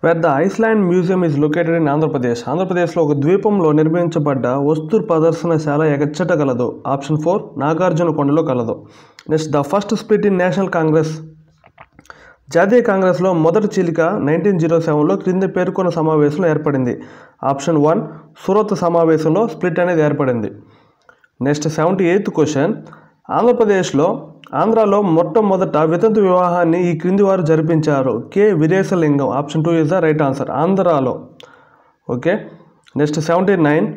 wear the Iceland museum is located in Andhra Pradesh ఆంధ్రప్రదేశ్లో ఒక ద్వీపంలో నిర్మించబడ్డ వస్తు ప్రదర్శనశాల ఎచ్చట కలదు ఆప్షన్ ఫోర్ నాగార్జున కొండలో కలదు next the first split in National Congress జాతీయ కాంగ్రెస్లో మొదటి చీలిక నైన్టీన్ జీరో సెవెన్లో క్రింద పేర్కొన్న సమావేశంలో ఏర్పడింది ఆప్షన్ వన్ సూరత్ సమావేశంలో స్ప్లిట్ అనేది ఏర్పడింది నెక్స్ట్ సెవెంటీ ఎయిత్ క్వశ్చన్ ఆంధ్రప్రదేశ్లో ఆంధ్రాలో మొట్టమొదట వితంతు వివాహాన్ని ఈ క్రింది వారు జరిపించారు K Veeresalingam option two is the right answer ఆంధ్రాలో okay next seventy nine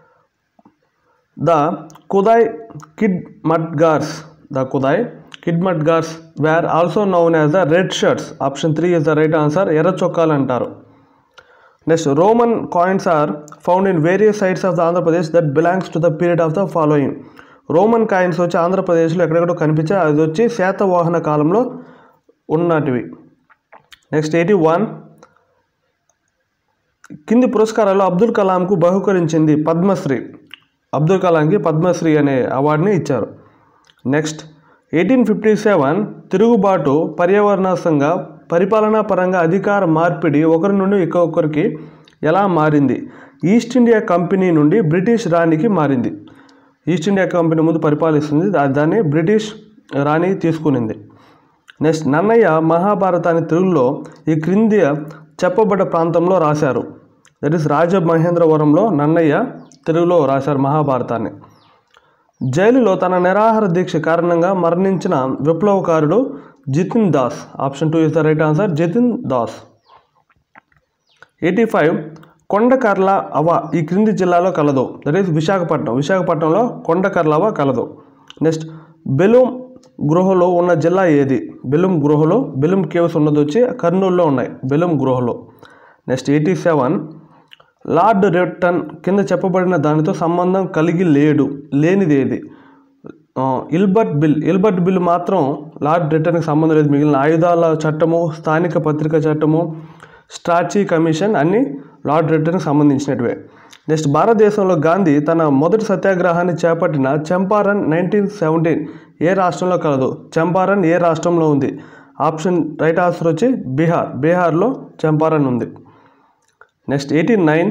the Khudai Khidmatgars the Khudai Khidmatgars where also known as the red shirts option three is the right answer ఎర్ర చొక్కాలు అంటారు next Roman coins are found in various sides of the Andhra Pradesh that belongs to the period of the following Roman coins వచ్చి ఆంధ్రప్రదేశ్లో ఎక్కడెక్కడో కనిపించాయి అది వచ్చి శాతవాహన కాలంలో ఉన్నటివి నెక్స్ట్ ఎయిటీ వన్ కింది పురస్కారాలు అబ్దుల్ కలాంకు బహుకరించింది పద్మశ్రీ అబ్దుల్ కలాంకి పద్మశ్రీ అనే అవార్డుని ఇచ్చారు నెక్స్ట్ ఎయిటీన్ ఫిఫ్టీ సెవెన్ తిరుగుబాటు పర్యావరణాంగా పరిపాలనా పరంగా అధికార మార్పిడి ఒకరి నుండి ఇంకొకరికి ఎలా మారింది ఈస్ట్ ఇండియా కంపెనీ నుండి బ్రిటిష్ రాణికి మారింది ఈస్ట్ ఇండియా కంపెనీ ముందు పరిపాలిస్తుంది దా- దాన్ని బ్రిటిష్ రాణి తీసుకునింది నెక్స్ట్ నన్నయ్య మహాభారతాన్ని తెలుగులో ఈ క్రింది చెప్పబడ్డ ప్రాంతంలో రాశారు దట్ ఈస్ రాజమహేంద్రవరంలో నన్నయ్య తెలుగులో రాశారు మహాభారతాన్ని జైలులో తన నిరాహార దీక్ష కారణంగా మరణించిన విప్లవకారుడు Jatin Das option two is the right answer Jatin Das eighty five Kondakarla అవ ఈ క్రింది జిల్లాలో కలదు దట్ ఈస్ విశాఖపట్నం విశాఖపట్నంలో కొండకర్ల అవ కలదు నెక్స్ట్ బెలూమ్ గృహలో ఉన్న జిల్లా ఏది బెలూమ్ గృహలో బెలూమ్ కేవ్స్ ఉన్నది వచ్చి కర్నూలులో ఉన్నాయి బెలూమ్ గృహలో next eighty seven Lord Lytton కింద చెప్పబడిన దానితో సంబంధం కలిగి లేడు లేనిది ఏది ఆ, ఇల్బర్ట్ బిల్ ఇల్బర్ట్ బిల్ మాత్రం లార్డ్ రిటర్న్కి సంబంధం లేదు మిగిలిన ఆయుధాల చట్టము స్థానిక పత్రిక చట్టము స్ట్రాచీ కమిషన్ అన్నీ లార్డ్ రిటర్న్కి సంబంధించినటివే నెక్స్ట్ భారతదేశంలో గాంధీ తన మొదటి సత్యాగ్రహాన్ని చేపట్టిన చంపారన్ నైన్టీన్ సెవెంటీన్ ఏ రాష్ట్రంలో కలదు చంపారన్ ఏ రాష్ట్రంలో ఉంది ఆప్షన్ రైట్ ఆన్సర్ వచ్చి బీహార్ బీహార్లో చంపారన్ ఉంది నెక్స్ట్ ఎయిటీ నైన్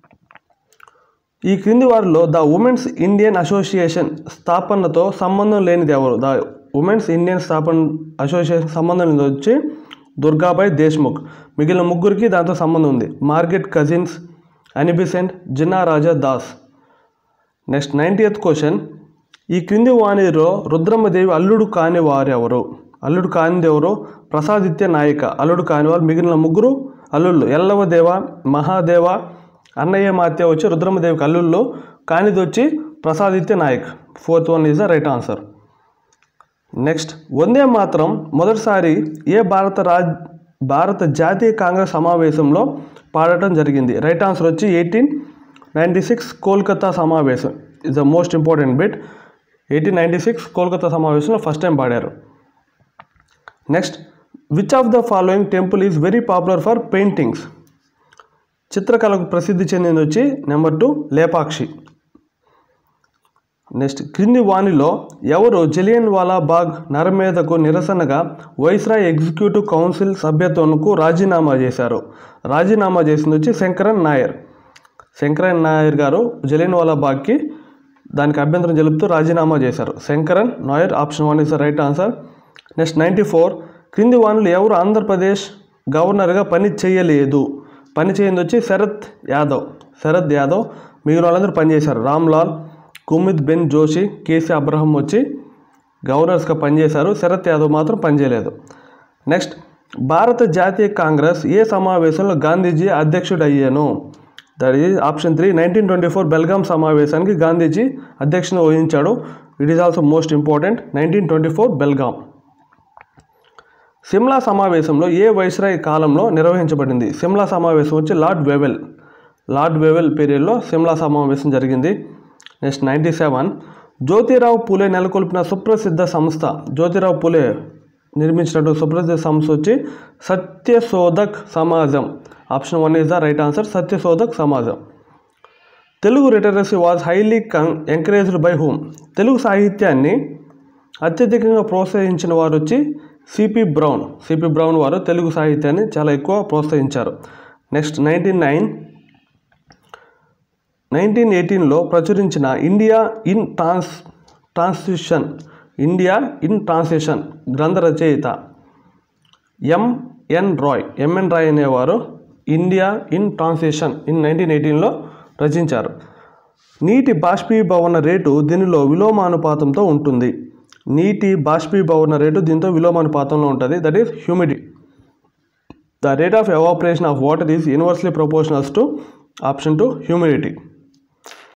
ఈ క్రింది వారిలో ద ఉమెన్స్ ఇండియన్ అసోసియేషన్ స్థాపనతో సంబంధం లేనిది ఎవరు ద ఉమెన్స్ ఇండియన్ స్థాపన అసోసియేషన్ సంబంధం లేనిది వచ్చి దుర్గాబాయ్ దేశ్ముఖ్ మిగిలిన ముగ్గురికి దాంతో సంబంధం ఉంది Margaret Cousins Annie Besant Jinnah Raja Das next ninetieth question ఈ క్రింది వాణిలో రుద్రమ్మదేవి అల్లుడు కాని వారెవరు అల్లుడు కానిది ఎవరు ప్రసాదిత్య నాయిక అల్లుడు కాని వారు మిగిలిన ముగ్గురు అల్లుళ్ళు ఎల్లవదేవ మహాదేవ అన్నయ్య మాత్య వచ్చి రుద్రమ్మదేవికి అల్లుళ్ళు కానిది వచ్చి Prasaditya Nayak fourth one is the right answer next Vande మాత్రం మొదటిసారి ఏ భారత రాజ్ భారత జాతీయ కాంగ్రెస్ సమావేశంలో పాడటం జరిగింది రైట్ ఆన్సర్ వచ్చి ఎయిటీన్ నైంటీ సిక్స్ కోల్కతా సమావేశం is the most important bit eighteen ninety six Kolkata సమావేశంలో ఫస్ట్ టైం పాడారు next which of the following temple is very popular for paintings చిత్రకళకు ప్రసిద్ధి చెందింది వచ్చి నెంబర్ టూ లేపాక్షి నెక్స్ట్ క్రింది వాణిలో ఎవరు జలియన్ వాలా బాగ్ నరమేధకు నిరసనగా వైస్రాయ్ ఎగ్జిక్యూటివ్ కౌన్సిల్ సభ్యత్వంకు రాజీనామా చేశారు రాజీనామా చేసింది వచ్చి శంకరన్ నాయర్ శంకరన్ నాయర్ గారు జలియన్ వాలా బాగ్కి దానికి అభ్యంతరం తెలుపుతూ రాజీనామా చేశారు Shankaran Nair option one is the right answer next ninety four క్రింది వాణులు ఎవరు ఆంధ్రప్రదేశ్ గవర్నర్గా పని చేయలేదు పని చేయింది వచ్చి శరత్ యాదవ్ శరత్ యాదవ్ మిగిలిన వాళ్ళందరూ పనిచేశారు రామ్లాల్ కుమిత్ బెన్ జోషి కేసీ అబ్రహం వచ్చి గవర్నర్స్గా పనిచేశారు శరత్ యాదవ్ మాత్రం పనిచేయలేదు నెక్స్ట్ భారత జాతీయ కాంగ్రెస్ ఏ సమావేశంలో గాంధీజీ అధ్యక్షుడు అయ్యాను that is option three nineteen twenty four Belgaum సమావేశానికి గాంధీజీ అధ్యక్షత వహించాడు it is also most important nineteen twenty four Belgaum Simla సమావేశంలో ఏ వైస్రాయ్ కాలంలో నిర్వహించబడింది సిమ్లా సమావేశం వచ్చి లార్డ్ వెవెల్ లార్డ్ వెవెల్ పీరియడ్లో సిమ్లా సమావేశం జరిగింది next ninety seven Jyotirao Phule నెలకొల్పిన సుప్రసిద్ధ సంస్థ జ్యోతిరావు పూలే నిర్మించినటువంటి సుప్రసిద్ధ సంస్థ వచ్చి సత్యశోధక్ సమాజం option one is the right answer Satyashodhak సమాజం Telugu literacy was highly come encouraged by whom Telugu సాహిత్యాన్ని అత్యధికంగా ప్రోత్సహించిన వారు వచ్చి సిపి బ్రౌన్ సిపి బ్రౌన్ వారు తెలుగు సాహిత్యాన్ని చాలా ఎక్కువ ప్రోత్సహించారు నెక్స్ట్ నైన్టీన్ నైన్ నైన్టీన్ ఎయిటీన్లో ప్రచురించిన India in trans transition India in transition గ్రంథ రచయిత ఎంఎన్ రాయ్ ఎంఎన్ రాయ్ అనేవారు India in transition in nineteen ఎయిటీన్లో రచించారు నీటి బాష్పీభవన రేటు దీనిలో విలోమానుపాతంతో ఉంటుంది నీటి బాష్పీభవన రేటు దీంతో విలోమానుపాతంలో ఉంటుంది that is humidity the rate of evaporation of water is inversely proportionals to option two humidity